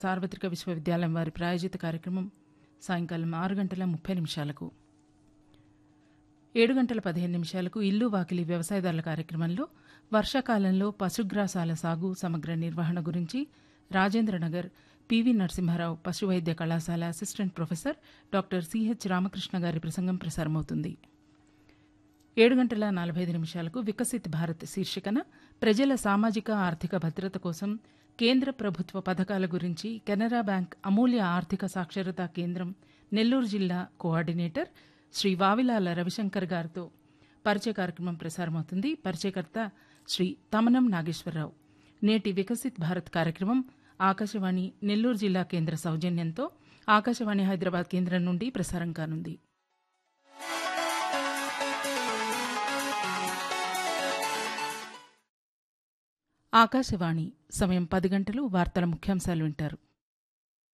సార్వత్రిక విశ్వవిద్యాలయం వారి ప్రాయోజిత కార్యక్రమం సాయంకాలం ఆరు గంటల ముప్పై నిమిషాలకు ఏడు గంటల పదిహేను నిమిషాలకు ఇల్లు వాకిలి వ్యవసాయదారుల కార్యక్రమంలో వర్షాకాలంలో పశుగ్రాసాల సాగు సమగ్ర నిర్వహణ గురించి రాజేంద్రనగర్ పివి నరసింహారావు పశువైద్య కళాశాల assistant professor doctor CH Ramakrishna గారి ప్రసంగం ప్రసారమవుతుంది ఏడు గంటల నలభై ఐదు నిమిషాలకు వికసిత్ భారత్ శీర్షికన ప్రజల సామాజిక ఆర్థిక భద్రత కోసం కేంద్ర ప్రభుత్వ పథకాల గురించి కెనరా బ్యాంక్ అమూల్య ఆర్థిక సాక్షరతా కేంద్రం నెల్లూరు జిల్లా కోఆర్డినేటర్ శ్రీ వావిలాల రవిశంకర్ గారితో పరిచయ కార్యక్రమం ప్రసారమవుతుంది పరిచయకర్త శ్రీ తమనం నాగేశ్వరరావు నేటి వికసిత్ భారత్ కార్యక్రమం ఆకాశవాణి నెల్లూరు జిల్లా కేంద్ర సౌజన్యంతో ఆకాశవాణి హైదరాబాద్ కేంద్రం నుండి ప్రసారం కానుంది ఆకాశవాణి సమయం పది గంటలు వార్తల ముఖ్యాంశాలు వింటారు